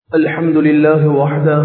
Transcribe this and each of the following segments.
الحمد لله وحده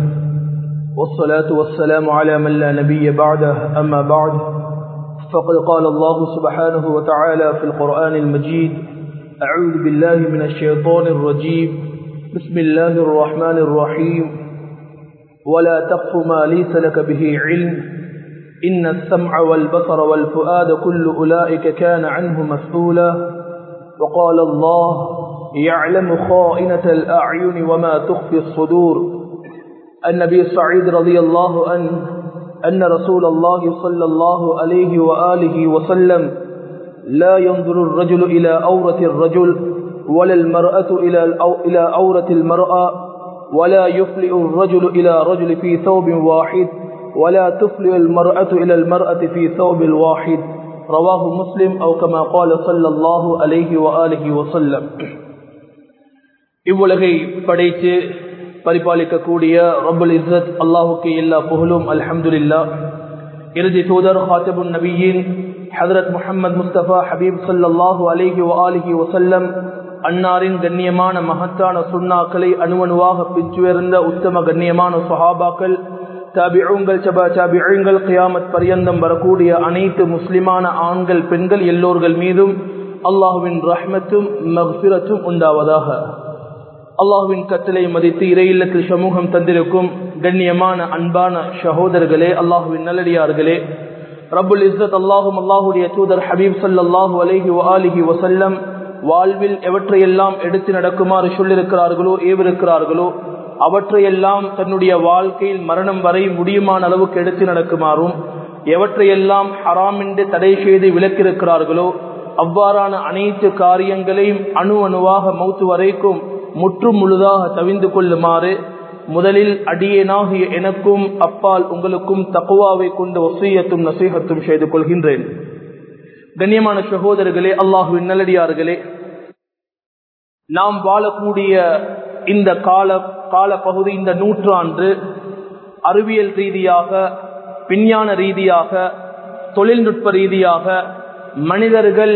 والصلاة والسلام على من لا نبي بعده أما بعد فقد قال الله سبحانه وتعالى في القرآن المجيد أعوذ بالله من الشيطان الرجيم بسم الله الرحمن الرحيم ولا تقف ما ليس لك به علم إن السمع والبصر والفؤاد كل أولئك كان عنه مسؤولا وقال الله يعلم خائنة الأعين وما تخفي الصدور النبي سعيد رضي الله عنه أن رسول الله صلى الله عليه وآله وسلم لا ينظر الرجل إلى أورة الرجل ولا المرأة إلى إلى أورة المرأة ولا يفلئ الرجل إلى رجل في ثوب واحد ولا تفلئ المرأة إلى المرأة في ثوب واحد رواه مسلم أو كما قال صلى الله عليه وآله وسلم இவ்வுலகை படைத்து பரிபாலிக்கக்கூடிய ரபுல் இஸ்ஸத் அல்லாஹுக்கு எல்லா புகழும் அல்ஹம்துலில்லா இறுதி தூதர் ஹாத்தபுன் நபியின் ஹதரத் முஹம்மது முஸ்தபா ஹபீப் சல்லாஹூ அலிஹி ஆலிஹி வசல்லம் அன்னாரின் கண்ணியமான மகத்தான சுண்ணாக்களை அணுவணுவாக பிச்சுயர்ந்த உத்தம கண்ணியமான சுஹாபாக்கள் தாபிழுங்கள் சபா தாபிழுங்கள் கியாமத் பரியந்தம் வரக்கூடிய அனைத்து முஸ்லிமான ஆண்கள் பெண்கள் எல்லோர்கள் மீதும் அல்லாஹுவின் ரஹ்மத்தும் மக்பிரத்தும் உண்டாவதாக அல்லாஹுவின் கட்டளை மதித்து இறையில்லத்தில் சமூகம் தந்திருக்கும் கண்ணியமான அன்பான சகோதரர்களே அல்லாஹுவின் நல்லடியார்களே ரபுல் இஸ்ஸத் அல்லாஹும் அல்லாஹுடைய தூதர் ஹபீப் சல்லாஹூ அலஹி அலிஹி வசல்லம் வாழ்வில் எவற்றையெல்லாம் எடுத்து நடக்குமாறு சொல்லிருக்கிறார்களோ ஏவிருக்கிறார்களோ அவற்றையெல்லாம் தன்னுடைய வாழ்க்கையில் மரணம் வரை முடியுமான அளவுக்கு எடுத்து நடக்குமாறும் எவற்றையெல்லாம் ஹராம் என்று தடை செய்து விலக்கிருக்கிறார்களோ அவ்வாறான அனைத்து காரியங்களையும் அணு அணுவாக மௌத்து வரைக்கும் முற்று முழுதாக தவிந்து கொள்ளுமாறு முதலில் அடியேனாகிய எனக்கும் அப்பால் உங்களுக்கும் தக்குவாவை கொண்டு ஒசையத்தும் நசீகத்தும் செய்து கொள்கின்றேன் கண்ணியமான சகோதரர்களே அல்லாஹுவின் நல்லடியார்களே நாம் வாழக்கூடிய இந்த கால கால பகுதி இந்த நூற்றாண்டு அறிவியல் ரீதியாக விஞ்ஞான ரீதியாக தொழில்நுட்ப ரீதியாக மனிதர்கள்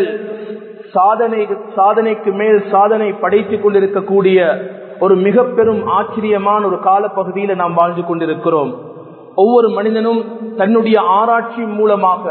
சாதனை சாதனைக்கு மேல் சாதனை படைத்துக் கொண்டிருக்கக்கூடிய ஒரு மிக பெரும் ஆச்சரியமான ஒரு காலப்பகுதியில நாம் வாழ்ந்து கொண்டிருக்கிறோம் ஒவ்வொரு மனிதனும் தன்னுடைய ஆராய்ச்சி மூலமாக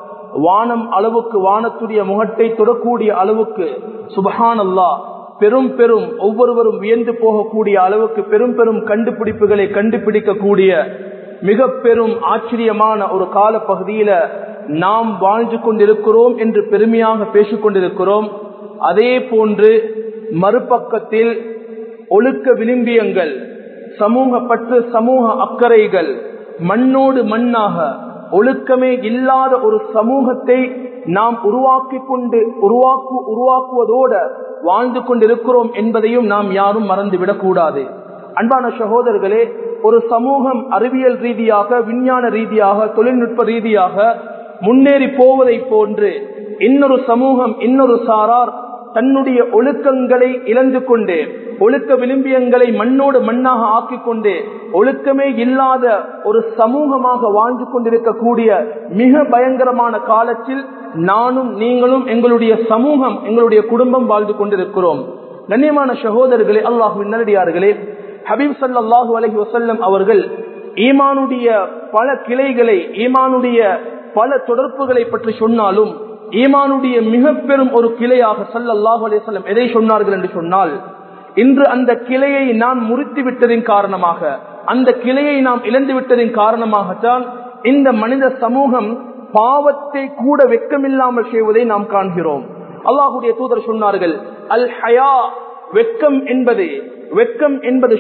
வானம் அளவுக்கு வானத்துடைய முகத்தை தொடக்கூடிய அளவுக்கு சுபஹான் அல்லா பெரும் பெரும் ஒவ்வொருவரும் வியந்து போகக்கூடிய அளவுக்கு பெரும் பெரும் கண்டுபிடிப்புகளை கண்டுபிடிக்கக்கூடிய மிக பெரும் ஆச்சரியமான ஒரு கால பகுதியில நாம் வாழ்ந்து கொண்டிருக்கிறோம் என்று பெருமையாக பேசிக் கொண்டிருக்கிறோம் அதே போன்று மறுபக்கத்தில் ஒழுக்க விளிம்பியங்கள் சமூக பற்று சமூக அக்கறைகள் மண்ணோடு மண்ணாக ஒழுக்கமே இல்லாத ஒரு சமூகத்தை நாம் உருவாக்கி கொண்டு உருவாக்கு உருவாக்குவதோடு வாழ்ந்து கொண்டிருக்கிறோம் என்பதையும் நாம் யாரும் மறந்துவிடக் கூடாது அன்பான சகோதரர்களே ஒரு சமூகம் அறிவியல் ரீதியாக விஞ்ஞான ரீதியாக தொழில்நுட்ப ரீதியாக முன்னேறி போவதை போன்று இன்னொரு சமூகம் இன்னொரு சாரார் தன்னுடைய ஒழுக்கங்களை இழந்து கொண்டு ஒழுக்க விளிம்பியங்களை மண்ணோடு மண்ணாக ஆக்கிக் கொண்டு ஒழுக்கமே இல்லாத ஒரு சமூகமாக வாழ்ந்து கொண்டிருக்கக்கூடிய மிக பயங்கரமான காலத்தில் நானும் நீங்களும் எங்களுடைய சமூகம் எங்களுடைய குடும்பம் வாழ்ந்து கொண்டிருக்கிறோம் கண்ணியமான சகோதரர்களே அல்லாஹுவின் நல்லடியார்களே ஹபீப் சல்லாஹூ அலஹி வசல்லம் அவர்கள் ஈமானுடைய பல கிளைகளை ஈமானுடைய பல தொடர்புகளை பற்றி சொன்னாலும் ஈமானுடைய மிக பெரும் ஒரு கிளையாக சல்லாஹூ அலிசல்லம் எதை சொன்னார்கள் என்று சொன்னால் இன்று அந்த கிளையை நாம் முறித்து விட்டதின் காரணமாக அந்த கிளையை நாம் இழந்து விட்டதின் காரணமாகத்தான் இந்த மனித சமூகம் பாவத்தை கூட வெக்கமில்லாமல் செய்வதை நாம் காண்கிறோம் அல்லாஹுடைய தூதர் சொன்னார்கள் அல் ஹயா வெக்கம் என்பது வெக்கம் என்பது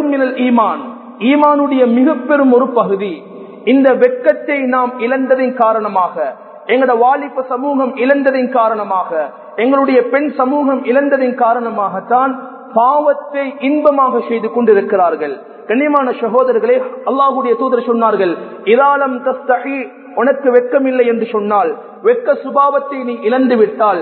ஈமான் ஈமானுடைய மிக பெரும் ஒரு பகுதி இந்த வெக்கத்தை நாம் இழந்ததின் காரணமாக எங்களோட வாலிப சமூகம் இழந்ததின் காரணமாக எங்களுடைய பெண் சமூகம் இழந்ததின் காரணமாகத்தான் பாவத்தை இன்பமாக செய்து கொண்டிருக்கிறார்கள் கண்ணியமான சகோதரர்களே அல்லாஹுடைய தூதர் சொன்னார்கள் இதாலம் தஸ்தகி உனக்கு வெக்கமில்லை என்று சொன்னால் வெக்க சுபாவத்தை நீ இழந்து விட்டால்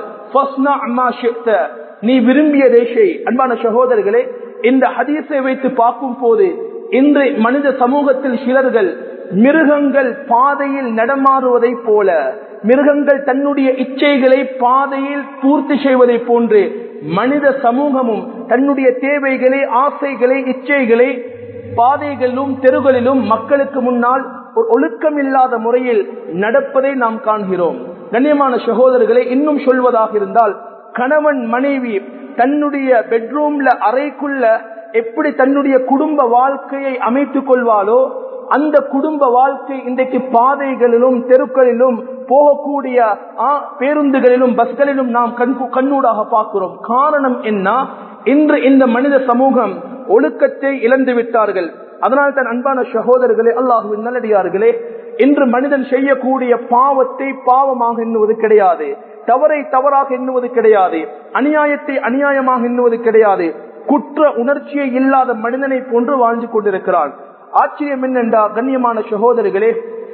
நீ விரும்பிய தேசை அன்பான சகோதரர்களே இந்த ஹதீஸை வைத்து பார்க்கும் போது இன்று மனித சமூகத்தில் சிலர்கள் மிருகங்கள் பாதையில் நடமாறுவதை போல மிருகங்கள் தன்னுடைய இச்சைகளை பாதையில் பூர்த்தி செய்வதை போன்று மனித சமூகமும் தன்னுடைய தேவைகளை ஆசைகளை இச்சைகளை பாதைகளிலும் தெருகளிலும் மக்களுக்கு முன்னால் ஒரு ஒழுக்கம் இல்லாத முறையில் நடப்பதை நாம் காண்கிறோம் கண்ணியமான சகோதரர்களை இன்னும் சொல்வதாக இருந்தால் கணவன் மனைவி தன்னுடைய பெட்ரூம்ல அறைக்குள்ள எப்படி தன்னுடைய குடும்ப வாழ்க்கையை அமைத்துக் கொள்வாளோ அந்த குடும்ப வாழ்க்கை இன்றைக்கு பாதைகளிலும் தெருக்களிலும் போகக்கூடிய பேருந்துகளிலும் பஸ்களிலும் நாம் கண்ணூடாக பார்க்கிறோம் காரணம் என்ன இன்று இந்த மனித சமூகம் ஒழுக்கத்தை இழந்து விட்டார்கள் அதனால் தான் அன்பான சகோதரர்களே அல்லாஹுவின் நல்லடியார்களே இன்று மனிதன் செய்யக்கூடிய பாவத்தை பாவமாக எண்ணுவது கிடையாது தவறை தவறாக எண்ணுவது கிடையாது அநியாயத்தை அநியாயமாக எண்ணுவது கிடையாது குற்ற உணர்ச்சியை இல்லாத மனிதனை போன்று வாழ்ந்து கொண்டிருக்கிறான் ஆச்சரியம் என்னென்றா கண்ணியமான சகோதரர்களே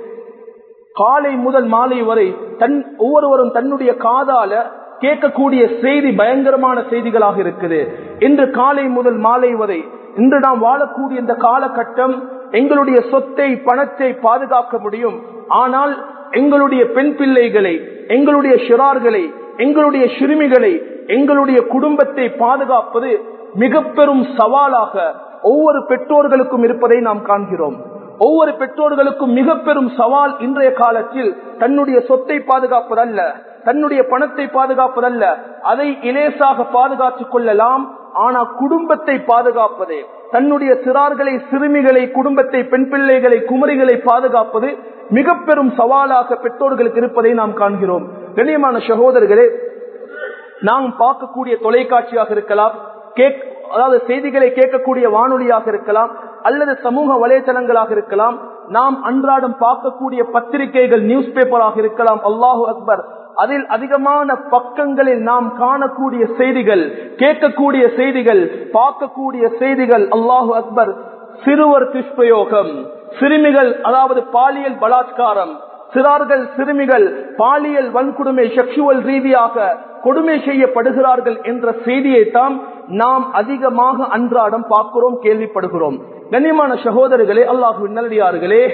காலை முதல் மாலை வரை தன் ஒவ்வொருவரும் தன்னுடைய காதால கேட்கக்கூடிய செய்தி பயங்கரமான செய்திகளாக இருக்குது இன்று காலை முதல் மாலை வரை இன்று நாம் வாழக்கூடிய இந்த காலகட்டம் எங்களுடைய சொத்தை பணத்தை பாதுகாக்க முடியும் ஆனால் எங்களுடைய பெண் பிள்ளைகளை எங்களுடைய ஷிரார்களை எங்களுடைய சிறுமிகளை எங்களுடைய குடும்பத்தை பாதுகாப்பது மிக பெரும் சவாலாக ஒவ்வொரு பெற்றோர்களுக்கும் இருப்பதை நாம் காண்கிறோம் ஒவ்வொரு பெற்றோர்களுக்கும் மிக பெரும் சவால் இன்றைய காலத்தில் தன்னுடைய சொத்தை பாதுகாப்பதல்ல தன்னுடைய பணத்தை பாதுகாப்பதல்ல அதை இலேசாக பாதுகாத்துக் கொள்ளலாம் ஆனா குடும்பத்தை பாதுகாப்பது தன்னுடைய சிறார்களை சிறுமிகளை குடும்பத்தை பெண் பிள்ளைகளை குமரிகளை பாதுகாப்பது மிக பெரும் சவாலாக பெற்றோர்களுக்கு இருப்பதை நாம் காண்கிறோம் கண்ணியமான சகோதரர்களே நாம் பார்க்கக்கூடிய தொலைக்காட்சியாக இருக்கலாம் கேக் அதாவது செய்திகளை கேட்கக்கூடிய வானொலியாக இருக்கலாம் அல்லது சமூக வலைதளங்களாக இருக்கலாம் நாம் அன்றாடம் பார்க்கக்கூடிய பத்திரிகைகள் நியூஸ் பேப்பராக இருக்கலாம் அல்லாஹு அக்பர் அதில் அதிகமான பக்கங்களில் நாம் காணக்கூடிய செய்திகள் கேட்கக்கூடிய செய்திகள் பார்க்கக்கூடிய செய்திகள் அல்லாஹு அக்பர் சிறுவர் துஷ்பிரயோகம் சிறுமிகள் அதாவது பாலியல் பலாத்காரம் சிறார்கள் சிறுமிகள் பாலியல் வன்கொடுமை செக்ஷுவல் ரீதியாக கொடுமை செய்யப்படுகிறார்கள் என்ற செய்தியை தான் நாம் அதிகமாக அன்றாடம் பார்க்கிறோம் கேள்விப்படுகிறோம் கண்ணியமான சகோதரர்களே அல்லாஹு நல்லடியார்களே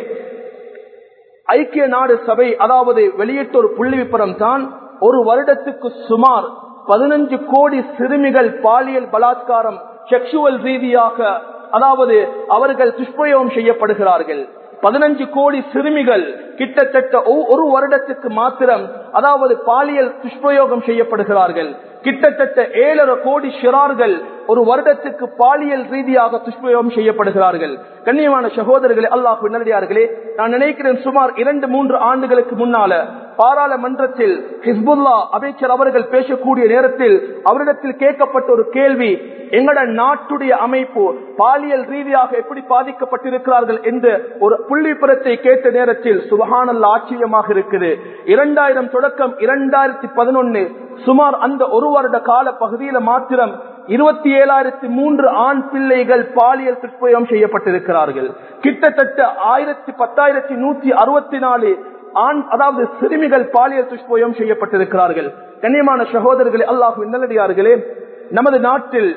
ஐக்கிய நாடு சபை அதாவது வெளியிட்ட ஒரு புள்ளி விபரம் தான் ஒரு வருடத்துக்கு சுமார் பதினஞ்சு கோடி சிறுமிகள் பாலியல் பலாத்காரம் செக்ஷுவல் ரீதியாக அதாவது அவர்கள் துஷ்பிரயோகம் செய்யப்படுகிறார்கள் பதினஞ்சு கோடி சிறுமிகள் கிட்டத்தட்ட ஒரு வருடத்துக்கு மாத்திரம் அதாவது பாலியல் துஷ்பிரயோகம் செய்யப்படுகிறார்கள் கிட்டத்தட்ட ஏழரை கோடி ஷிரார்கள் ஒரு வருடத்துக்கு பாலியல் ரீதியாக துஷ்பிரயோகம் செய்யப்படுகிறார்கள் கண்ணியமான சகோதரர்களே அல்லாஹ் நல்லடியார்களே நான் நினைக்கிறேன் சுமார் இரண்டு மூன்று ஆண்டுகளுக்கு முன்னால பாராளுமன்றத்தில் ஹிஸ்புல்லா அமைச்சர் அவர்கள் பேசக்கூடிய நேரத்தில் அவரிடத்தில் கேட்கப்பட்ட ஒரு கேள்வி எங்கட நாட்டுடைய அமைப்பு பாலியல் ரீதியாக எப்படி பாதிக்கப்பட்டிருக்கிறார்கள் என்று ஒரு புள்ளிப்புறத்தை கேட்ட நேரத்தில் சுபகானல்ல ஆச்சரியமாக இருக்குது இரண்டாயிரம் தொடக்கம் இரண்டாயிரத்தி பதினொன்னு சுமார் அந்த ஒரு வருட கால பகுதியில மாத்திரம் இருபத்தி ஏழாயிரத்தி மூன்று ஆண் பிள்ளைகள் பாலியல் துஷ்பிரயோகம் செய்யப்பட்டிருக்கிறார்கள் கிட்டத்தட்ட ஆயிரத்தி பத்தாயிரத்தி நூத்தி அறுபத்தி நாலு ஆண் அதாவது சிறுமிகள் பாலியல் துஷ்பிரயோகம் செய்யப்பட்டிருக்கிறார்கள் கண்ணியமான சகோதரர்களே அல்லாஹு நல்லடியார்களே நமது நாட்டில்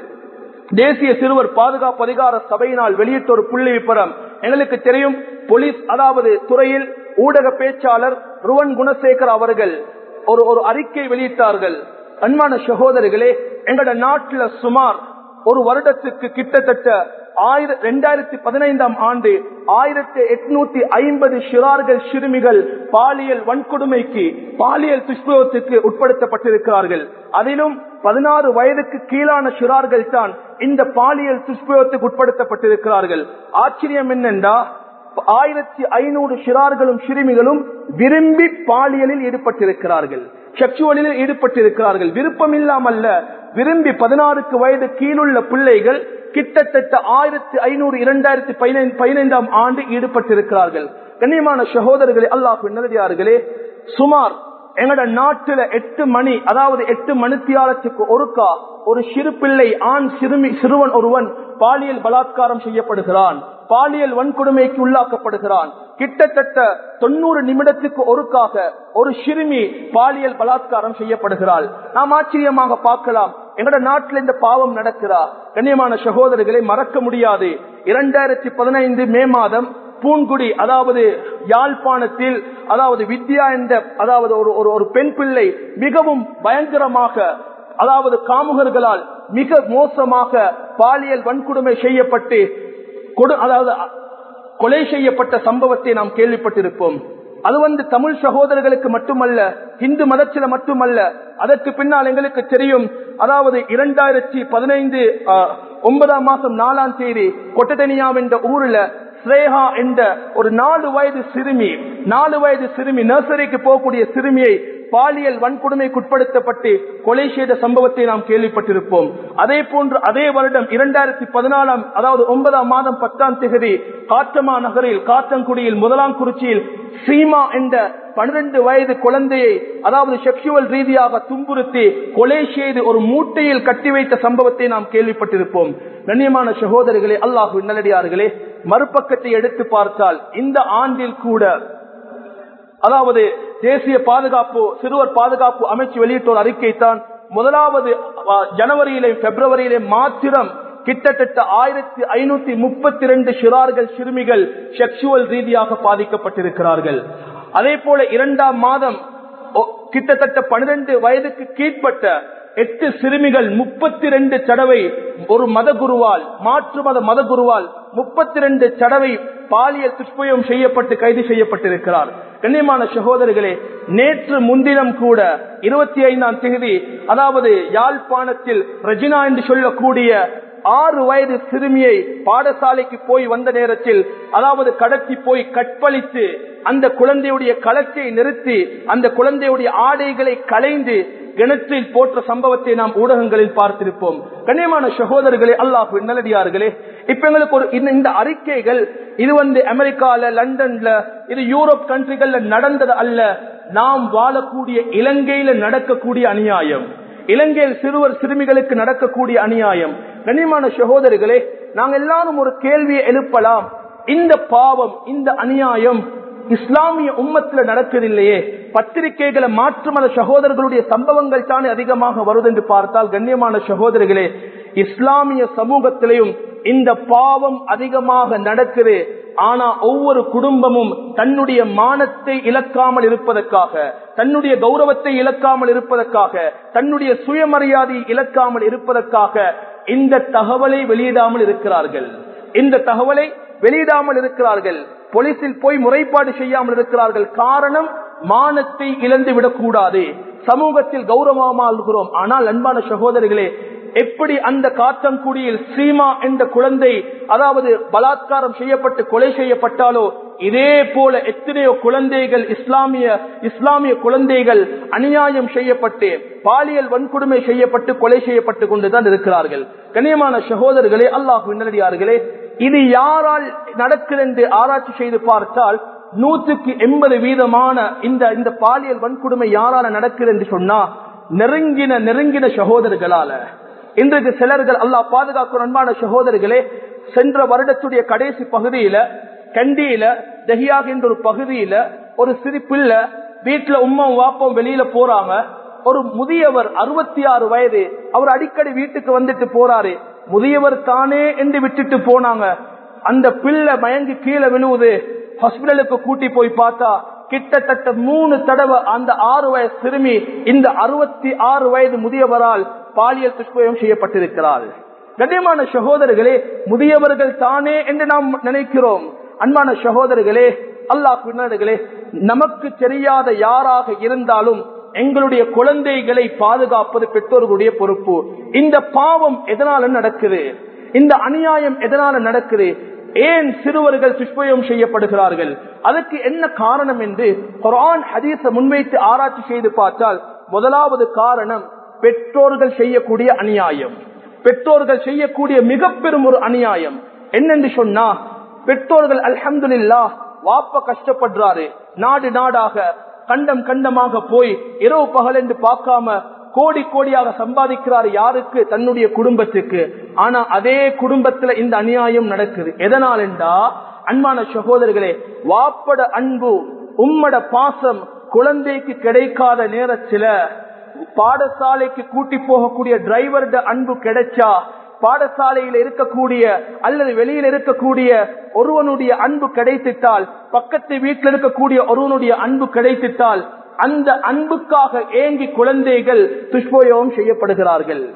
தேசிய சிறுவர் பாதுகாப்பு அதிகார சபையினால் வெளியிட்ட ஒரு புள்ளி விபரம் எங்களுக்கு தெரியும் போலீஸ் அதாவது துறையில் ஊடக பேச்சாளர் ருவன் குணசேகர் அவர்கள் ஒரு ஒரு அறிக்கை வெளியிட்டார்கள் அன்பான சகோதரர்களே எங்கட நாட்டில் சுமார் ஒரு வருடத்துக்கு கிட்டத்தட்ட ஆயிரம் இரண்டாயிரத்தி பதினைந்தாம் ஆண்டு ஆயிரத்தி எட்நூத்தி ஐம்பது சிறார்கள் சிறுமிகள் பாலியல் வன்கொடுமைக்கு பாலியல் துஷ்பிரயோகத்துக்கு உட்படுத்தப்பட்டிருக்கிறார்கள் அதிலும் பதினாறு வயதுக்கு கீழான சிறார்கள் தான் இந்த பாலியல் துஷ்பிரயோகத்துக்கு உட்படுத்தப்பட்டிருக்கிறார்கள் ஆச்சரியம் என்னென்றா ஆயிரத்தி ஐநூறு சிறார்களும் சிறுமிகளும் விரும்பி பாலியலில் ஈடுபட்டிருக்கிறார்கள் செக்ஷுவலில் ஈடுபட்டிருக்கிறார்கள் விருப்பம் இல்லாமல்ல விரும்பி பதினாறுக்கு வயது கீழுள்ள பிள்ளைகள் கிட்டத்தட்ட ஆயிரத்தி ஐநூறு இரண்டாயிரத்தி பதினைந்தாம் ஆண்டு ஈடுபட்டிருக்கிறார்கள் கண்ணியமான சகோதரர்களே அல்லாஹ் நல்லதார்களே சுமார் எங்கட நாட்டுல எட்டு மணி அதாவது எட்டு மணித்தியாலத்துக்கு ஒருக்கா ஒரு சிறு பிள்ளை ஆண் சிறுமி சிறுவன் ஒருவன் பாலியல் பலாத்காரம் செய்யப்படுகிறான் பாலியல் வன்கொடுமைக்கு உள்ளாக்கப்படுகிறான் கிட்டத்தட்ட தொண்ணூறு நிமிடத்துக்கு ஒருக்காக ஒரு சிறுமி பாலியல் பலாத்காரம் செய்யப்படுகிறாள் நாம் ஆச்சரியமாக பார்க்கலாம் எங்கட நாட்டில் இந்த பாவம் நடக்கிறா கண்ணியமான சகோதரர்களை மறக்க முடியாது இரண்டாயிரத்தி பதினைந்து மே மாதம் பூன்குடி அதாவது யாழ்ப்பாணத்தில் அதாவது வித்யா என்ற அதாவது ஒரு ஒரு பெண் பிள்ளை மிகவும் பயங்கரமாக அதாவது காமுகர்களால் மிக மோசமாக பாலியல் வன்கொடுமை செய்யப்பட்டு கொடு அதாவது கொலை செய்யப்பட்ட சம்பவத்தை நாம் கேள்விப்பட்டிருப்போம் அது வந்து தமிழ் சகோதரர்களுக்கு மட்டுமல்ல இந்து மதத்தில மட்டுமல்ல அதற்கு பின்னால் எங்களுக்கு தெரியும் அதாவது இரண்டாயிரத்தி பதினைந்து ஒன்பதாம் மாசம் நாலாம் தேதி கொட்டதனியாம் என்ற ஊர்ல ஸ்ரேஹா என்ற ஒரு நாலு வயது சிறுமி நாலு வயது சிறுமி நர்சரிக்கு போகக்கூடிய சிறுமியை பாலியல் வன்கொடுமைக்குட்படுத்தப்பட்டு கொலை செய்த சம்பவத்தை நாம் கேள்விப்பட்டிருப்போம் அதே போன்று அதே வருடம் இரண்டாயிரத்தி பதினாலாம் அதாவது ஒன்பதாம் மாதம் பத்தாம் தேதி காற்றமா நகரில் காற்றங்குடியில் முதலாம் குறிச்சியில் சீமா என்ற பன்னிரண்டு வயது குழந்தையை அதாவது செக்ஷுவல் ரீதியாக துன்புறுத்தி கொலை செய்து ஒரு மூட்டையில் கட்டி வைத்த சம்பவத்தை நாம் கேள்விப்பட்டிருப்போம் கண்ணியமான சகோதரிகளே அல்லாஹு நல்லடியார்களே மறுபக்கத்தை எடுத்து பார்த்தால் இந்த ஆண்டில் கூட அதாவது தேசிய பாதுகாப்பு சிறுவர் பாதுகாப்பு அமைச்சு வெளியிட்ட ஒரு அறிக்கை தான் முதலாவது ஜனவரியிலே பிப்ரவரியிலே மாத்திரம் கிட்டத்தட்ட ஆயிரத்தி ஐநூத்தி முப்பத்தி ரெண்டு சிறார்கள் சிறுமிகள் செக்ஷுவல் ரீதியாக பாதிக்கப்பட்டிருக்கிறார்கள் அதே போல இரண்டாம் மாதம் கிட்டத்தட்ட பனிரெண்டு வயதுக்கு கீழ்பட்ட எட்டு சிறுமிகள் முப்பத்தி ரெண்டு தடவை ஒரு மத குருவால் மாற்று மத மத குருவால் முப்பத்தி ரெண்டு தடவை பாலியல் துஷ்பயம் செய்யப்பட்டு கைது செய்யப்பட்டிருக்கிறார் கண்ணியமான சகோதரர்களே நேற்று முன்தினம் கூட இருபத்தி ஐந்தாம் தேதி அதாவது யாழ்ப்பாணத்தில் ரஜினா என்று சொல்லக்கூடிய ஆறு வயது சிறுமியை பாடசாலைக்கு போய் வந்த நேரத்தில் அதாவது கடத்தி போய் கற்பழித்து அந்த குழந்தையுடைய களத்தை நிறுத்தி அந்த குழந்தையுடைய ஆடைகளை களைந்து கிணற்றில் போற்ற சம்பவத்தை நாம் ஊடகங்களில் பார்த்திருப்போம் கண்ணியமான சகோதரர்களே அல்லாஹ் நல்லடியார்களே இப்ப எங்களுக்கு ஒரு இந்த அறிக்கைகள் இது வந்து அமெரிக்கால லண்டன்ல இது யூரோப் கண்ட்ரிகள்ல நடந்தது அல்ல நாம் வாழக்கூடிய இலங்கையில நடக்கக்கூடிய அநியாயம் இலங்கையில் சிறுவர் சிறுமிகளுக்கு நடக்கக்கூடிய அநியாயம் கண்ணியமான சகோதரர்களே நாங்கள் எல்லாரும் ஒரு கேள்வியை எழுப்பலாம் இந்த பாவம் இந்த அநியாயம் இஸ்லாமிய உம்மத்தில் நடக்கவில்லையே பத்திரிகைகளை மாற்று மத சகோதரர்களுடைய சம்பவங்கள் தானே அதிகமாக வருது என்று பார்த்தால் கண்ணியமான சகோதரர்களே இஸ்லாமிய சமூகத்திலையும் இந்த பாவம் அதிகமாக நடக்குது ஆனா ஒவ்வொரு குடும்பமும் தன்னுடைய மானத்தை இழக்காமல் இருப்பதற்காக தன்னுடைய கௌரவத்தை இழக்காமல் இருப்பதற்காக தன்னுடைய சுயமரியாதையை இழக்காமல் இருப்பதற்காக இந்த தகவலை வெளியிடாமல் இருக்கிறார்கள் இந்த தகவலை வெளியிடாமல் இருக்கிறார்கள் போலீசில் போய் முறைப்பாடு செய்யாமல் இருக்கிறார்கள் காரணம் மானத்தை இழந்து விடக்கூடாது சமூகத்தில் கௌரவமாக ஆனால் அன்பான சகோதரிகளே எப்படி அந்த காத்தங்குடியில் சீமா என்ற குழந்தை அதாவது பலாத்காரம் செய்யப்பட்டு கொலை செய்யப்பட்டாலோ இதே போல எத்தனையோ குழந்தைகள் இஸ்லாமிய இஸ்லாமிய குழந்தைகள் அநியாயம் செய்யப்பட்டு பாலியல் வன்கொடுமை செய்யப்பட்டு கொலை செய்யப்பட்டு கொண்டுதான் இருக்கிறார்கள் கண்ணியமான சகோதரர்களே அல்லாஹ் நல்லடியார்களே இது யாரால் நடக்குது என்று ஆராய்ச்சி செய்து பார்த்தால் நூற்றுக்கு எண்பது வீதமான இந்த இந்த பாலியல் வன்கொடுமை யாரால நடக்குது என்று சொன்னா நெருங்கின நெருங்கின சகோதரர்களால இன்றைக்கு சிலர்கள் அல்லாஹ் பாதுகாக்கும் அன்பான சகோதரர்களே சென்ற வருடத்துடைய கடைசி பகுதியில கண்டியில தஹியாகின்ற ஒரு பகுதியில ஒரு சிறு பிள்ளை வீட்டுல உம்மாவும் வாப்பம் வெளியில போறாங்க ஒரு முதியவர் அறுபத்தி ஆறு வயது அவர் அடிக்கடி வீட்டுக்கு வந்துட்டு போறாரு முதியவர் தானே என்று விட்டுட்டு போனாங்க அந்த பிள்ளை மயங்கி கீழே விழுவுது ஹாஸ்பிட்டலுக்கு கூட்டி போய் பார்த்தா கிட்டத்தட்ட மூணு தடவை அந்த ஆறு வயசு சிறுமி இந்த அறுபத்தி ஆறு வயது முதியவரால் பாலியல் துஷ்பயம் செய்யப்பட்டிருக்கிறார் கண்ணியமான சகோதரர்களே முதியவர்கள் தானே என்று நாம் நினைக்கிறோம் அன்பான சகோதரர்களே அல்லாஹ் பின்னாடுகளே நமக்கு தெரியாத யாராக இருந்தாலும் எங்களுடைய குழந்தைகளை பாதுகாப்பது பெற்றோர்களுடைய பொறுப்பு இந்த பாவம் எதனால நடக்குது இந்த அநியாயம் எதனால நடக்குது ஏன் சிறுவர்கள் துஷ்பயம் செய்யப்படுகிறார்கள் அதுக்கு என்ன காரணம் என்று குரான் ஹதீஸ முன்வைத்து ஆராய்ச்சி செய்து பார்த்தால் முதலாவது காரணம் பெற்றோர்கள் செய்யக்கூடிய அநியாயம் பெற்றோர்கள் செய்யக்கூடிய மிக பெரும் ஒரு அநியாயம் என்னென்று சொன்னா பெற்றோர்கள் அல்ஹம்துலில்லா வாப்ப கஷ்டப்படுறாரு நாடு நாடாக கண்டம் கண்டமாக போய் இரவு பகல் என்று பார்க்காம கோடி கோடியாக சம்பாதிக்கிறார் யாருக்கு தன்னுடைய குடும்பத்துக்கு ஆனா அதே குடும்பத்துல இந்த அநியாயம் நடக்குது எதனால் என்றா அன்பான சகோதரர்களே வாப்பட அன்பு உம்மட பாசம் குழந்தைக்கு கிடைக்காத நேரத்துல பாடசாலைக்கு கூட்டி போகக்கூடிய டிரைவர்ட அன்பு கிடைச்சா பாடசாலையில் இருக்கக்கூடிய அல்லது வெளியில் இருக்கக்கூடிய ஒருவனுடைய அன்பு கிடைத்திட்டால் பக்கத்து வீட்டில் இருக்கக்கூடிய ஒருவனுடைய அன்பு கிடைத்திட்டால் அந்த அன்புக்காக ஏங்கி குழந்தைகள் துஷ்போயோகம் செய்யப்படுகிறார்கள்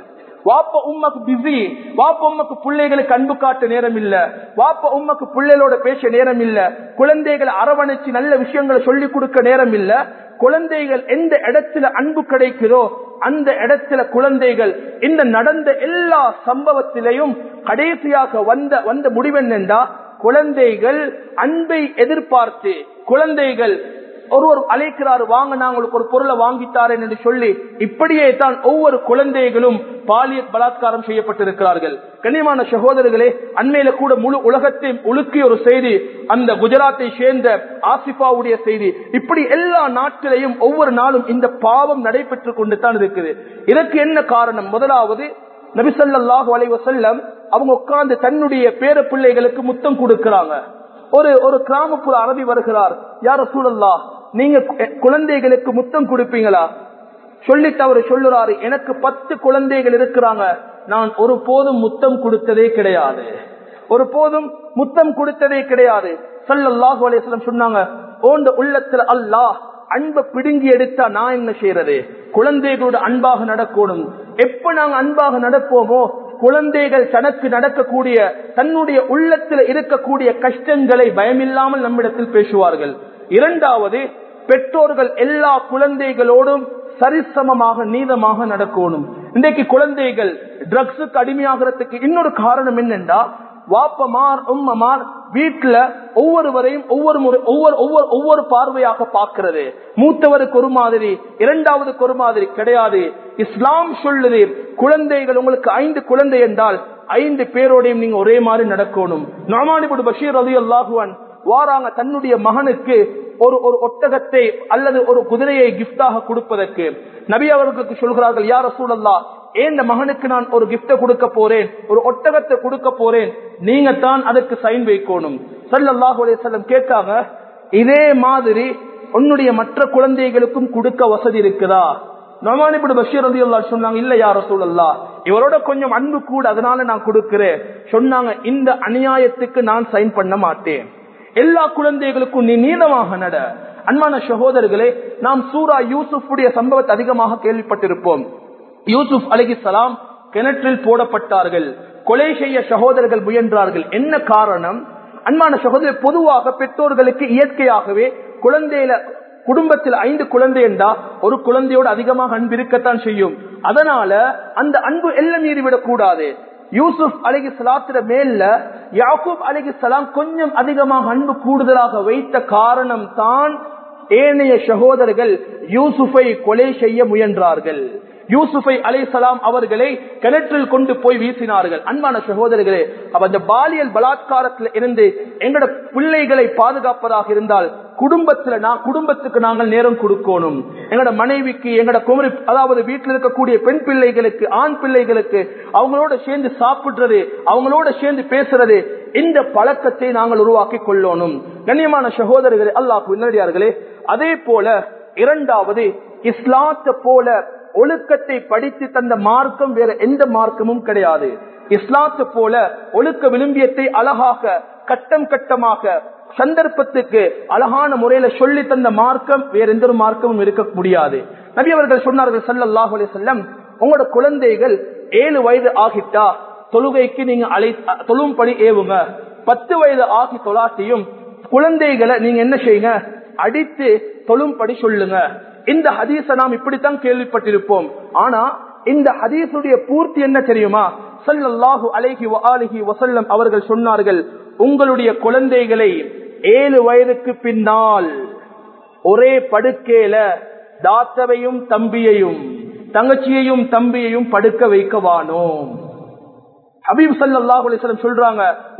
வாப்ப உம்மக்கு பிஸி வாப்ப உம்மக்கு பிள்ளைகளுக்கு அன்பு காட்ட நேரம் இல்ல வாப்ப உம்மக்கு பிள்ளைகளோட பேச நேரம் இல்ல குழந்தைகளை அரவணைச்சு நல்ல விஷயங்களை சொல்லி கொடுக்க நேரம் இல்ல குழந்தைகள் எந்த இடத்துல அன்பு கிடைக்குதோ அந்த இடத்துல குழந்தைகள் இந்த நடந்த எல்லா சம்பவத்திலையும் கடைசியாக வந்த வந்த முடிவென்னென்றா குழந்தைகள் அன்பை எதிர்பார்த்து குழந்தைகள் ஒருவர் அழைக்கிறார் வாங்க நான் உங்களுக்கு ஒரு பொருளை வாங்கித்தாரேன் என்று சொல்லி இப்படியே தான் ஒவ்வொரு குழந்தைகளும் பாலியல் பலாத்காரம் செய்யப்பட்டிருக்கிறார்கள் கண்ணியமான சகோதரர்களே அண்மையில கூட முழு உலகத்தையும் உலுக்கிய ஒரு செய்தி அந்த குஜராத்தை சேர்ந்த ஆசிஃபாவுடைய செய்தி இப்படி எல்லா நாட்டிலையும் ஒவ்வொரு நாளும் இந்த பாவம் நடைபெற்று கொண்டு தான் இருக்குது இதற்கு என்ன காரணம் முதலாவது நபிசல்லாஹு அலைவசல்லம் அவங்க உட்கார்ந்து தன்னுடைய பேர பிள்ளைகளுக்கு முத்தம் கொடுக்கிறாங்க ஒரு ஒரு கிராமப்புற அரபி வருகிறார் யார சூழல்லா நீங்க குழந்தைகளுக்கு முத்தம் கொடுப்பீங்களா சொல்லிட்டு அவர் சொல்லுறாரு எனக்கு பத்து குழந்தைகள் இருக்கிறாங்க நான் ஒரு போதும் முத்தம் கொடுத்ததே கிடையாது ஒரு போதும் முத்தம் கொடுத்ததே கிடையாது சல்லல்லாஹு அலையம் சொன்னாங்க ஓண்ட உள்ளத்துல அல்லாஹ் அன்பை பிடுங்கி எடுத்தா நான் என்ன செய்யறது குழந்தைகளோட அன்பாக நடக்கணும் எப்ப நாங்க அன்பாக நடப்போமோ குழந்தைகள் தனக்கு நடக்கக்கூடிய தன்னுடைய உள்ளத்தில் இருக்கக்கூடிய கஷ்டங்களை பயமில்லாமல் நம்மிடத்தில் பேசுவார்கள் இரண்டாவது பெற்றோர்கள் எல்லா குழந்தைகளோடும் சரிசமமாக நீதமாக நடக்கணும் இன்றைக்கு குழந்தைகள் ட்ரக்ஸுக்கு அடிமையாகிறதுக்கு இன்னொரு காரணம் என்னென்றா வாப்பமார் உம்மமார் வீட்டுல ஒவ்வொருவரையும் ஒவ்வொரு முறை ஒவ்வொரு ஒவ்வொரு ஒவ்வொரு பார்வையாக பார்க்கிறது மூத்தவருக்கு ஒரு மாதிரி இரண்டாவதுக்கு ஒரு மாதிரி கிடையாது இஸ்லாம் சொல்லுது குழந்தைகள் உங்களுக்கு ஐந்து குழந்தை என்றால் ஐந்து பேரோடையும் நீங்க ஒரே மாதிரி நடக்கணும் நாமானிபுடு பஷீர் அலி அல்லாஹுவன் வாராங்க தன்னுடைய மகனுக்கு ஒரு ஒரு ஒட்டகத்தை அல்லது ஒரு குதிரையை கிஃப்டாக கொடுப்பதற்கு நபி அவர்களுக்கு சொல்கிறார்கள் யார் சூழல்லா ஏன் மகனுக்கு நான் ஒரு கிஃப்ட கொடுக்க போறேன் ஒரு ஒட்டகத்தை கொடுக்க போறேன் நீங்க தான் அதுக்கு சைன் வைக்கணும் சல்லாஹு அலையம் கேட்டாங்க இதே மாதிரி உன்னுடைய மற்ற குழந்தைகளுக்கும் கொடுக்க வசதி இருக்குதா நொமானிபுடு பஷீர் அலி அல்லா சொன்னாங்க இல்ல யார சூழல்லா இவரோட கொஞ்சம் அன்பு கூட அதனால நான் கொடுக்கிறேன் சொன்னாங்க இந்த அநியாயத்துக்கு நான் சைன் பண்ண மாட்டேன் எல்லா குழந்தைகளுக்கும் நீ நீளமாக நட அன்பான சகோதரர்களே நாம் சூரா யூசுஃபுடைய சம்பவத்தை அதிகமாக கேள்விப்பட்டிருப்போம் யூசுப் அலகி சலாம் கிணற்றில் போடப்பட்டார்கள் கொலை செய்ய சகோதரர்கள் முயன்றார்கள் என்ன காரணம் அன்பான சகோதரர் பொதுவாக பெற்றோர்களுக்கு இயற்கையாகவே குழந்தையில குடும்பத்தில் ஐந்து குழந்தை என்றா ஒரு குழந்தையோடு அதிகமாக அன்பு இருக்கத்தான் செய்யும் அதனால அந்த அன்பு எல்லாம் மீறிவிடக் கூடாது யூசுப் அலிகி சலாத்திர மேல யாக்கூப் அலிகி சலாம் கொஞ்சம் அதிகமாக அன்பு கூடுதலாக வைத்த காரணம் தான் ஏனைய சகோதரர்கள் யூசுஃபை கொலை செய்ய முயன்றார்கள் யூசுஃபை அலை சலாம் அவர்களை கிணற்றில் கொண்டு போய் வீசினார்கள் அன்பான சகோதரர்களே அப்ப அந்த பாலியல் பலாத்காரத்தில் இருந்து எங்களோட பிள்ளைகளை பாதுகாப்பதாக இருந்தால் குடும்பத்துல நான் குடும்பத்துக்கு நாங்கள் நேரம் கொடுக்கணும் எங்களோட மனைவிக்கு எங்களோட குமரி அதாவது வீட்டில் இருக்கக்கூடிய பெண் பிள்ளைகளுக்கு ஆண் பிள்ளைகளுக்கு அவங்களோட சேர்ந்து சாப்பிடுறது அவங்களோட சேர்ந்து பேசுறது இந்த பழக்கத்தை நாங்கள் உருவாக்கி கொள்ளணும் கண்ணியமான சகோதரர்களே அல்லாஹ் பின்னடியார்களே அதே போல இரண்டாவது இஸ்லாத்தை போல ஒழுக்கத்தை படித்து தந்த மார்க்கம் வேற எந்த மார்க்கமும் கிடையாது இஸ்லாத்தை போல ஒழுக்க விளிம்பியத்தை அழகாக கட்டம் கட்டமாக சந்தர்ப்பத்துக்கு அழகான முறையில சொல்லி தந்த மார்க்கம் வேற எந்த ஒரு மார்க்கமும் இருக்க முடியாது நபி அவர்கள் சொன்னார்கள் சல்லாஹ் செல்லம் உங்களோட குழந்தைகள் ஏழு வயது ஆகிட்டா தொழுகைக்கு நீங்க அழை தொழும்படி ஏவுங்க பத்து வயது ஆகி தொலாட்டியும் குழந்தைகளை நீங்க என்ன செய்யுங்க அடித்து தொழும்படி சொல்லுங்க இந்த ஹதீஸ நாம் இப்படித்தான் கேள்விப்பட்டிருப்போம் ஆனா இந்த ஹதீஸுடைய பூர்த்தி என்ன தெரியுமா சல்லல்லாஹு அலைஹி வஆலிஹி வசல்லம் அவர்கள் சொன்னார்கள் உங்களுடைய குழந்தைகளை ஏழு வயதுக்கு பின்னால் ஒரே படுக்கையில தாத்தவையும் தம்பியையும் தங்கச்சியையும் தம்பியையும் படுக்க வைக்கவானோம் ஹபீப் சல்லாஹூ அலிஸ்லம் சொல்றாங்க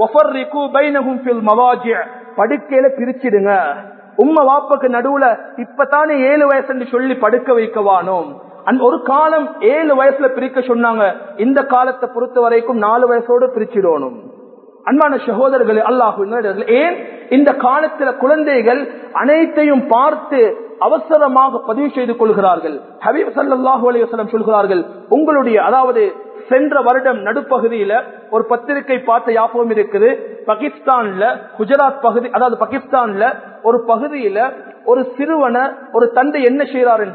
படுக்கையில பிரிச்சிடுங்க உம்ம வாப்பக்கு நடுவுல இப்பதானே ஏழு வயசு சொல்லி படுக்க வைக்கவானோம் அந்த ஒரு காலம் ஏழு வயசுல பிரிக்க சொன்னாங்க இந்த காலத்தை பொறுத்த வரைக்கும் நாலு வயசோடு பிரிச்சிடணும் அன்பான சகோதரர்களே அல்லாஹு ஏன் இந்த காலத்துல குழந்தைகள் அனைத்தையும் பார்த்து அவசரமாக பதிவு செய்து கொள்கிறார்கள் ஹபீப் சல்லாஹூ அலையம் சொல்கிறார்கள் உங்களுடைய அதாவது சென்ற வருடம் நடுப்பகுதியில ஒரு பத்திரிகை பார்த்த யாபகம் இருக்குது பாகிஸ்தான்ல குஜராத் பகுதி அதாவது பாகிஸ்தான்ல ஒரு பகுதியில ஒரு சிறுவனை ஒரு தந்தை என்ன செய்யறாருண்டா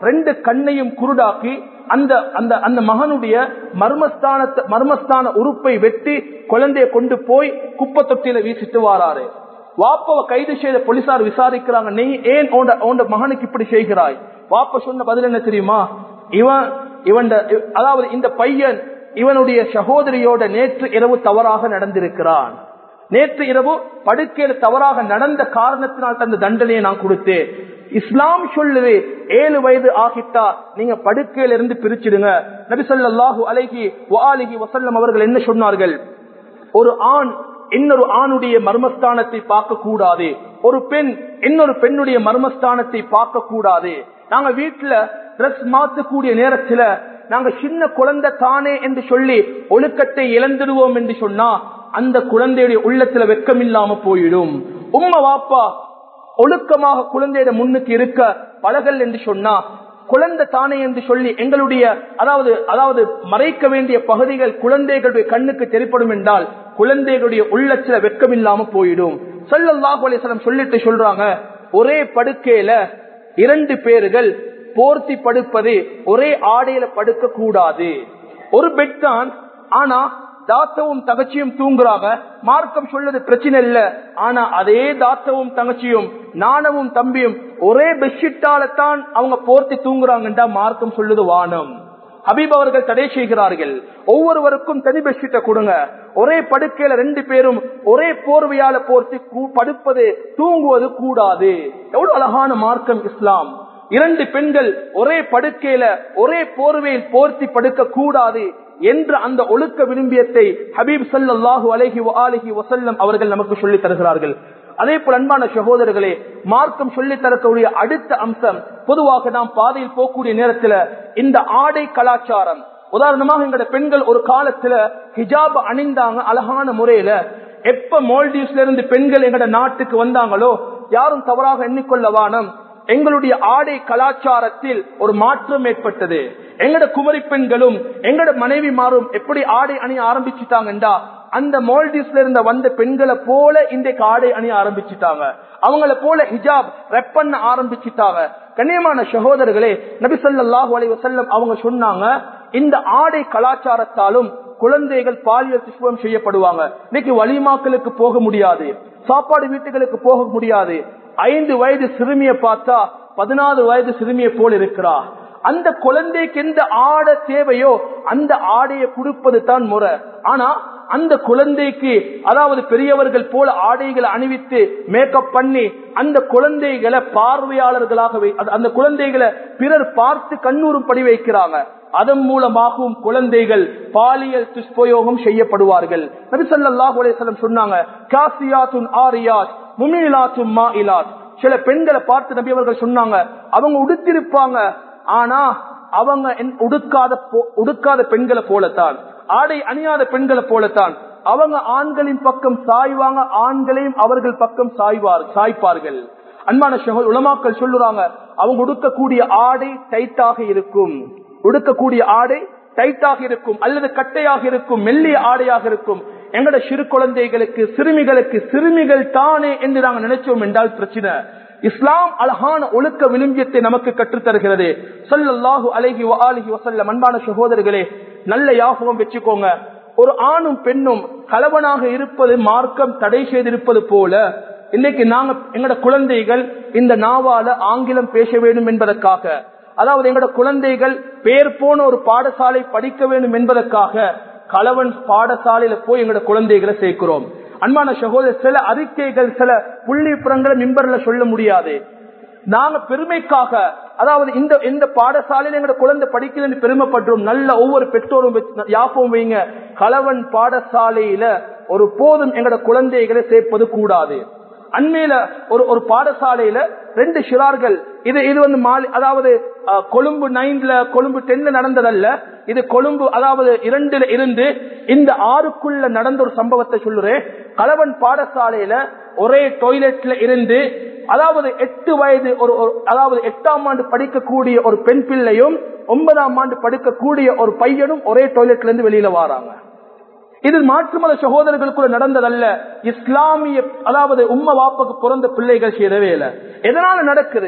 ரெண்டு கண்ணையும் குருடாக்கி அந்த அந்த அந்த மகனுடைய மர்மஸ்தானத்தை மர்மஸ்தான உறுப்பை வெட்டி குழந்தைய கொண்டு போய் குப்பை தொட்டியில வீசிட்டு வாராரு வாப்பாவை கைது செய்த போலீசார் விசாரிக்கிறாங்க நீ ஏன் உன்ட உன்ட மகனுக்கு இப்படி செய்கிறாய் வாப்பா சொன்ன பதில் என்ன தெரியுமா இவன் இவன் அதாவது இந்த பையன் இவனுடைய சகோதரியோட நேற்று இரவு தவறாக நடந்திருக்கிறான் நேற்று இரவு படுக்கையில் தவறாக நடந்த காரணத்தினால் தந்த தண்டனையை நான் கொடுத்தேன் இஸ்லாம் சொல்லுது ஏழு வயது ஆகிட்டா நீங்க படுக்கையில இருந்து பிரிச்சிடுங்க நபி சொல்லாஹு அலைகி வாலிகி வசல்லம் அவர்கள் என்ன சொன்னார்கள் ஒரு ஆண் இன்னொரு ஆணுடைய மர்மஸ்தானத்தை பார்க்க கூடாது ஒரு பெண் இன்னொரு பெண்ணுடைய மர்மஸ்தானத்தை பார்க்க கூடாது நாங்க வீட்டுல ட்ரெஸ் மாத்தக்கூடிய நேரத்துல நாங்க சின்ன குழந்தை தானே என்று சொல்லி ஒழுக்கத்தை இழந்துடுவோம் என்று சொன்னா அந்த குழந்தையுடைய உள்ளத்துல வெக்கம் இல்லாம போயிடும் உம்ம வாப்பா ஒழுக்கமாக குழந்தையிட முன்னுக்கு இருக்க பழகல் என்று சொன்னா குழந்தை தானே என்று சொல்லி எங்களுடைய அதாவது அதாவது மறைக்க வேண்டிய பகுதிகள் குழந்தைகளுடைய கண்ணுக்கு தெரிப்படும் என்றால் குழந்தைகளுடைய உள்ளத்துல வெக்கம் இல்லாம போயிடும் சொல்லல்லாஹு அலிஸ்லாம் சொல்லிட்டு சொல்றாங்க ஒரே படுக்கையில இரண்டு பேர்கள் போர்த்தி படுப்பது ஒரே ஆடையில படுக்க கூடாது ஒரு பெட் தான் ஆனா தாத்தவும் தங்கச்சியும் தூங்குறாங்க மார்க்கம் சொல்றது பிரச்சனை இல்ல ஆனா அதே தாத்தவும் தங்கச்சியும் நாணவும் தம்பியும் ஒரே பெட்ஷீட்டால தான் அவங்க போர்த்தி தூங்குறாங்கன்றா மார்க்கம் சொல்லுது வானம் ஹபீப் அவர்கள் தடை செய்கிறார்கள் ஒவ்வொருவருக்கும் தனி பெட்ஷீட்டை கொடுங்க ஒரே படுக்கையில ரெண்டு பேரும் ஒரே போர்வையால போர்த்தி படுப்பது தூங்குவது கூடாது எவ்வளவு அழகான மார்க்கம் இஸ்லாம் இரண்டு பெண்கள் ஒரே படுக்கையில ஒரே போர்வையில் போர்த்தி படுக்க கூடாது என்ற அந்த ஒழுக்க விரும்பியத்தை ஹபீப் சல்லாஹூ அலஹி அலஹி வசல்லம் அவர்கள் நமக்கு சொல்லி தருகிறார்கள் அதே போல் அன்பான சகோதரர்களே மார்க்கம் சொல்லி தரக்கூடிய அடுத்த அம்சம் பொதுவாக நாம் பாதையில் போகக்கூடிய நேரத்தில் இந்த ஆடை கலாச்சாரம் உதாரணமாக எங்களோட பெண்கள் ஒரு காலத்துல ஹிஜாப் அணிந்தாங்க அழகான முறையில எப்ப மால்டீவ்ஸ்ல இருந்து பெண்கள் எங்கட நாட்டுக்கு வந்தாங்களோ யாரும் தவறாக எண்ணிக்கொள்ள வானம் எங்களுடைய ஆடை கலாச்சாரத்தில் ஒரு மாற்றம் ஏற்பட்டது எங்கட குமரி பெண்களும் எங்கட மனைவி மாறும் எப்படி ஆடை அணிய ஆரம்பிச்சுட்டாங்கண்டா அந்த மால்டீவ்ஸ்ல இருந்த வந்த பெண்களை போல இன்றைக்கு ஆடை அணிய ஆரம்பிச்சுட்டாங்க அவங்கள போல ஹிஜாப் ரெப் பண்ண ஆரம்பிச்சுட்டாங்க கண்ணியமான சகோதரர்களே நபிசல்லாஹு அலி வசல்லம் அவங்க சொன்னாங்க இந்த ஆடை கலாச்சாரத்தாலும் குழந்தைகள் பாலியல் துஷ்பம் செய்யப்படுவாங்க இன்னைக்கு வலிமாக்களுக்கு போக முடியாது சாப்பாடு வீட்டுகளுக்கு போக முடியாது ஐந்து வயது சிறுமியை பார்த்தா பதினாறு வயது சிறுமியை போல் இருக்கிறா அந்த குழந்தைக்கு எந்த ஆட தேவையோ அந்த ஆடையை கொடுப்பது தான் முறை ஆனா அந்த குழந்தைக்கு அதாவது பெரியவர்கள் போல ஆடைகளை அணிவித்து மேக்கப் பண்ணி அந்த குழந்தைகளை பார்வையாளர்களாக அந்த குழந்தைகளை பிறர் பார்த்து கண்ணூரும் படி வைக்கிறாங்க அதன் மூலமாகவும் குழந்தைகள் பாலியல் துஷ்பயோகம் செய்யப்படுவார்கள் நபிசல்லாஹு அலையம் சொன்னாங்க காசியாத்துன் ஆரியாத் முமிலாத்தும் மா இலாத் சில பெண்களை பார்த்து நபி அவர்கள் சொன்னாங்க அவங்க உடுத்திருப்பாங்க ஆனா அவங்க உடுக்காத உடுக்காத பெண்களை போலத்தான் ஆடை அணியாத பெண்களை போலத்தான் அவங்க ஆண்களின் பக்கம் சாய்வாங்க ஆண்களையும் அவர்கள் பக்கம் சாய்வார் சாய்ப்பார்கள் அன்பான சகோதர உலமாக்கள் சொல்லுறாங்க அவங்க உடுக்கக்கூடிய ஆடை டைட்டாக இருக்கும் உடுக்கக்கூடிய ஆடை டைட்டாக இருக்கும் அல்லது கட்டையாக இருக்கும் மெல்லிய ஆடையாக இருக்கும் எங்கட சிறு குழந்தைகளுக்கு சிறுமிகளுக்கு சிறுமிகள் தானே என்று நாங்கள் நினைச்சோம் என்றால் பிரச்சனை இஸ்லாம் அழகான ஒழுக்க விளிம்பியத்தை நமக்கு கற்றுத்தருகிறது சொல்லல்லாஹு அலஹி அலிஹி வசல்ல அன்பான சகோதரர்களே நல்ல யாபகம் வச்சுக்கோங்க ஒரு ஆணும் பெண்ணும் கலவனாக இருப்பது மார்க்கம் தடை செய்திருப்பது போல இன்னைக்கு நாங்க எங்கட குழந்தைகள் இந்த நாவால ஆங்கிலம் பேச வேண்டும் என்பதற்காக அதாவது எங்கட குழந்தைகள் பேர் போன ஒரு பாடசாலை படிக்க வேண்டும் என்பதற்காக கலவன் பாடசாலையில போய் எங்கட குழந்தைகளை சேர்க்கிறோம் அன்பான சகோதரர் சில அறிக்கைகள் சில புள்ளிப்புறங்களை மிம்பர்ல சொல்ல முடியாது நாங்க பெருமைக்காக அதாவது இந்த இந்த பாடசாலையில எங்க குழந்தை படிக்குதுன்னு பெருமைப்படுறோம் நல்ல ஒவ்வொரு பெற்றோரும் யாப்பம் வைங்க கலவன் பாடசாலையில ஒரு போதும் எங்கட குழந்தைகளை சேர்ப்பது கூடாது அண்மையில ஒரு ஒரு பாடசாலையில ரெண்டு சிறார்கள் இது இது வந்து மாலி அதாவது கொழும்பு நைன்ல கொழும்பு டென்ல நடந்ததல்ல இது கொழும்பு அதாவது இரண்டுல இருந்து இந்த ஆறுக்குள்ள நடந்த ஒரு சம்பவத்தை சொல்லுறேன் கலவன் பாடசாலையில ஒரே டொய்லெட்ல இருந்து அதாவது எட்டு வயது ஒரு அதாவது எட்டாம் ஆண்டு படிக்கக்கூடிய ஒரு பெண் பிள்ளையும் ஒன்பதாம் ஆண்டு படிக்கக்கூடிய ஒரு பையனும் ஒரே டொய்லெட்ல இருந்து வெளியில வராங்க இது மாற்று மத சகோதரர்களுக்குள்ள நடந்ததல்ல இஸ்லாமிய அதாவது உம்ம வாப்புக்கு பிறந்த பிள்ளைகள் செய்யவே இல்லை எதனால நடக்குது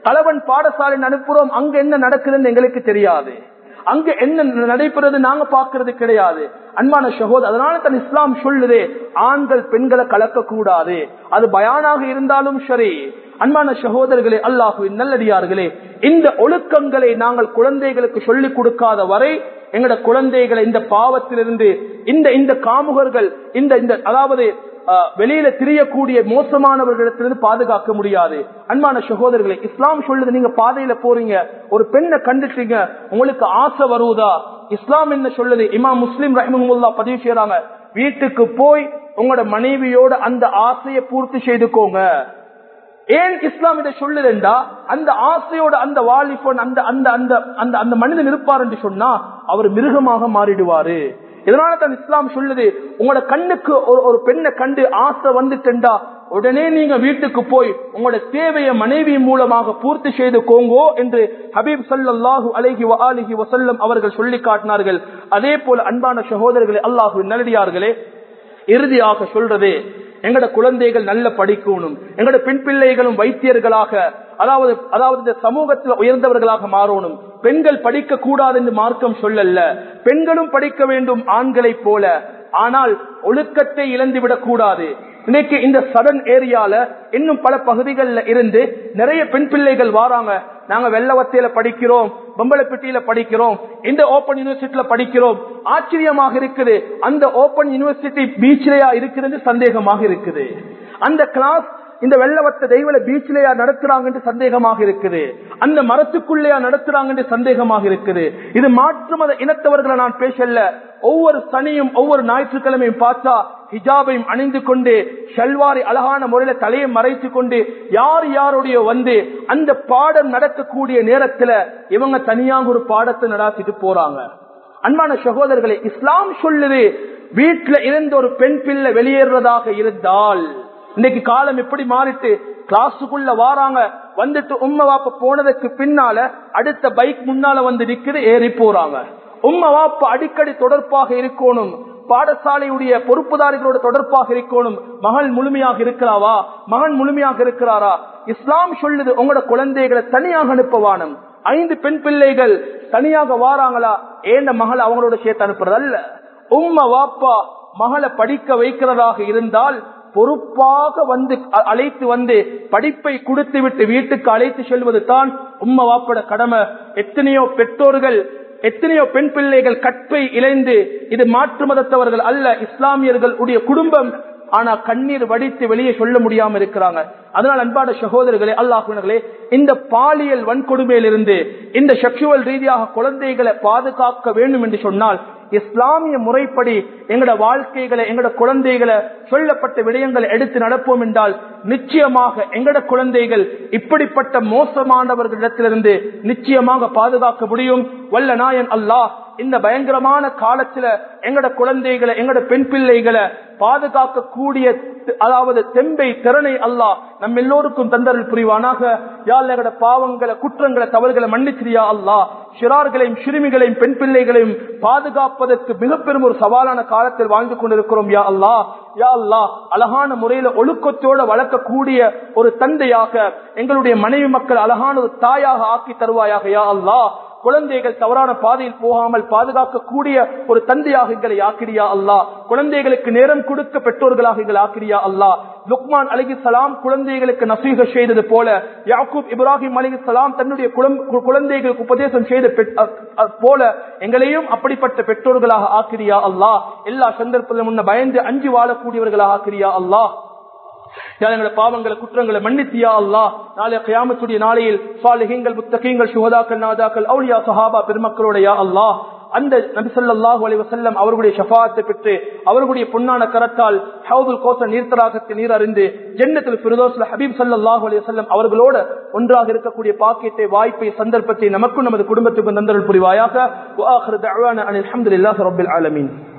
கலவன் பாடசாலை அனுப்புறோம் அங்க என்ன நடக்குதுன்னு எங்களுக்கு தெரியாது அங்க என்ன நடைபெறது நாங்க பாக்குறது கிடையாது அன்பான சகோதரர் அதனால தன் இஸ்லாம் சொல்லுதே ஆண்கள் பெண்களை கலக்க கூடாது அது பயானாக இருந்தாலும் சரி அன்பான சகோதரர்களே அல்லாஹுவின் நல்லடியார்களே இந்த ஒழுக்கங்களை நாங்கள் குழந்தைகளுக்கு சொல்லிக் கொடுக்காத வரை எங்கட குழந்தைகளை இந்த பாவத்திலிருந்து இந்த இந்த காமுகர்கள் இந்த இந்த அதாவது அஹ், வெளியில திரியக்கூடிய மோசமானவர்களிடத்திலிருந்து பாதுகாக்க முடியாது அன்பான சகோதரர்களே இஸ்லாம் சொல்லுது நீங்க பாதையில போறீங்க ஒரு பெண்ணை கண்டுட்டீங்க உங்களுக்கு ஆசை வருவதா இஸ்லாம் என்ன சொல்லுது இமாம் முஸ்லிம் ரஹிமுல்லா பதிவு செய்யறாங்க வீட்டுக்கு போய் உங்களோட மனைவியோட அந்த ஆசையை பூர்த்தி செய்துக்கோங்க ஏன் இஸ்லாம் இதை சொல்லுதுண்டா அந்த ஆசையோட அந்த வாலிபன் அந்த அந்த அந்த அந்த அந்த மனிதன் இருப்பார் என்று சொன்னா அவர் மிருகமாக மாறிடுவாரு இதனால தான் இஸ்லாம் சொல்லுது உங்களோட கண்ணுக்கு ஒரு ஒரு பெண்ணை கண்டு ஆசை வந்துட்டா உடனே நீங்க வீட்டுக்கு போய் உங்களோட தேவையை மனைவி மூலமாக பூர்த்தி செய்து கோங்கோ என்று ஹபீப் சல்லாஹூ அலைஹி அலிஹி வசல்லம் அவர்கள் சொல்லி காட்டினார்கள் அதே போல அன்பான சகோதரர்களே அல்லாஹு நல்லடியார்களே இறுதியாக சொல்றது எங்கட குழந்தைகள் நல்ல படிக்கணும் எங்கட பெண் பிள்ளைகளும் வைத்தியர்களாக அதாவது அதாவது இந்த சமூகத்தில் உயர்ந்தவர்களாக மாறணும் பெண்கள் படிக்க கூடாது என்று மார்க்கம் சொல்லல்ல பெண்களும் படிக்க வேண்டும் ஆண்களைப் போல ஆனால் ஒழுக்கத்தை இழந்துவிடக் கூடாது இன்னைக்கு இந்த சடன் ஏரியால இன்னும் பல பகுதிகளில் இருந்து நிறைய பெண் பிள்ளைகள் வாராங்க நாங்க வெள்ளவத்தையில படிக்கிறோம் பொம்பளைப்பட்டியில படிக்கிறோம் இந்த ஓபன் யூனிவர்சிட்டியில படிக்கிறோம் ஆச்சரியமாக இருக்குது அந்த ஓபன் யூனிவர்சிட்டி பீச்லயா இருக்கிறது சந்தேகமாக இருக்குது அந்த கிளாஸ் இந்த வெள்ளவத்த தெய்வல பீச்சிலேயா நடத்துறாங்க என்று சந்தேகமாக இருக்குது அந்த மரத்துக்குள்ளேயா நடத்துறாங்க என்று சந்தேகமாக இருக்குது இது மாற்று மத இனத்தவர்களை நான் பேசல ஒவ்வொரு சனியும் ஒவ்வொரு ஞாயிற்றுக்கிழமையும் பார்த்தா ஹிஜாபையும் அணிந்து கொண்டு ஷல்வாரி அழகான முறையில தலையை மறைத்து கொண்டு யார் யாருடைய வந்து அந்த பாடம் நடக்கக்கூடிய நேரத்துல இவங்க தனியாக ஒரு பாடத்தை நடாத்திட்டு போறாங்க அன்பான சகோதரர்களே இஸ்லாம் சொல்லுது வீட்டுல இருந்து ஒரு பெண் பிள்ளை வெளியேறதாக இருந்தால் இன்னைக்கு காலம் எப்படி மாறிட்டு கிளாஸுக்குள்ள வாராங்க வந்துட்டு உம்ம வாப்ப போனதுக்கு பின்னால அடுத்த பைக் முன்னால வந்து நிக்குது ஏறி போறாங்க உம்ம வாப்ப அடிக்கடி தொடர்பாக இருக்கணும் பாடசாலையுடைய பொறுப்புதாரிகளோட தொடர்பாக இருக்கணும் மகள் முழுமையாக இருக்கிறாவா மகன் முழுமையாக இருக்கிறாரா இஸ்லாம் சொல்லுது உங்களோட குழந்தைகளை தனியாக அனுப்பவானம் ஐந்து பெண் பிள்ளைகள் தனியாக வாராங்களா ஏண்ட மகள் அவங்களோட சேர்த்து அனுப்புறது அல்ல உம்ம வாப்பா மகளை படிக்க வைக்கிறதாக இருந்தால் பொறுப்பாக வந்து அ- அழைத்து வந்து படிப்பை கொடுத்து விட்டு வீட்டுக்கு அழைத்து செல்வது தான் உம்ம வாப்பட கடமை எத்தனையோ பெற்றோர்கள் எத்தனையோ பெண் பிள்ளைகள் கற்பை இழைந்து இது மாற்று மதத்தவர்கள் அல்ல இஸ்லாமியர்கள் உடைய குடும்பம் ஆனா கண்ணீர் வடித்து வெளியே சொல்ல முடியாம இருக்கிறாங்க அதனால் அன்பான சகோதரர்களே அல்லாஹுனர்களே இந்த பாலியல் வன்கொடுமையிலிருந்து இந்த செக்ஷுவல் ரீதியாக குழந்தைகளை பாதுகாக்க வேண்டும் என்று சொன்னால் இஸ்லாமிய முறைப்படி எங்கட வாழ்க்கைகளை எங்கட குழந்தைகளை சொல்லப்பட்ட விடயங்களை எடுத்து நடப்போம் என்றால் நிச்சயமாக எங்கட குழந்தைகள் இப்படிப்பட்ட மோசமானவர்களிடத்திலிருந்து நிச்சயமாக பாதுகாக்க முடியும் வல்ல நாயன் அல்லாஹ் இந்த பயங்கரமான காலத்துல எங்கட குழந்தைகளை எங்கட பெண் பிள்ளைகளை பாதுகாக்க கூடிய அதாவது தெம்பை திறனை அல்லாஹ் நம்ம எல்லோருக்கும் தந்தரல் புரிவானாக யாழ் எங்கட பாவங்களை குற்றங்களை தவறுகளை மன்னிச்சிரியா அல்லாஹ் சிறார்களையும் சிறுமிகளையும் பெண் பிள்ளைகளையும் பாதுகாப்பதற்கு மிக பெரும் ஒரு சவாலான காலத்தில் வாழ்ந்து கொண்டிருக்கிறோம் யா அல்லாஹ் யா அல்லாஹ் அழகான முறையில ஒழுக்கத்தோட வளர்க்கக்கூடிய ஒரு தந்தையாக எங்களுடைய மனைவி மக்கள் அழகான ஒரு தாயாக ஆக்கி தருவாயாக யா அல்லாஹ் குழந்தைகள் தவறான பாதையில் போகாமல் பாதுகாக்கக்கூடிய ஒரு தந்தையாக எங்களை ஆக்கிரியா அல்லா குழந்தைகளுக்கு நேரம் கொடுக்க பெற்றோர்களாக எங்களை ஆக்கிரியா அல்லா லுக்மான் அலிகி சலாம் குழந்தைகளுக்கு நசீக செய்தது போல யாக்கூப் இப்ராஹிம் அலிகி சலாம் தன்னுடைய குழம்- குழந்தைகளுக்கு உபதேசம் செய்த பெற்- அ- அ- போல எங்களையும் அப்படிப்பட்ட பெற்றோர்களாக ஆக்கிரியா அல்லா எல்லா சந்தர்ப்பத்திலும் முன்ன பயந்து அஞ்சு வாழக்கூடியவர்களாக ஆக்கிரியா அல்லா யார் எங்களை பாவங்களை குற்றங்களை மன்னித்தியா அல்லா நாளை கியாமத்துடைய நாளையில் சாலிஹீங்கள் முத்தகீங்கள் சுகதாக்கள் நாதாக்கள் அவுலியா சஹாபா பெருமக்களோட யா அல்லா அந்த நபி ஸல்லல்லாஹு அலைஹி வஸல்லம் அவர்களுடைய ஷஃபாத்தை பெற்று அவர்களுடைய பொன்னான கரத்தால் ஹவுதுல் கோச நீர்த்தராகத்தை நீர் அறிந்து ஜன்னத்தில் ஃபிர்தௌஸ்ல ஹபீப் ஸல்லல்லாஹு அலைஹி வஸல்லம் அவர்களோட ஒன்றாக இருக்கக்கூடிய பாக்கியத்தை வாய்ப்பை சந்தர்ப்பத்தை நமக்கும் நமது குடும்பத்துக்கும் தந்தருள் புரிவாயாக வ ஆகிரு தஅவானா அனில் ஹம்துலில்லாஹி ரப்பில் ஆலமீன்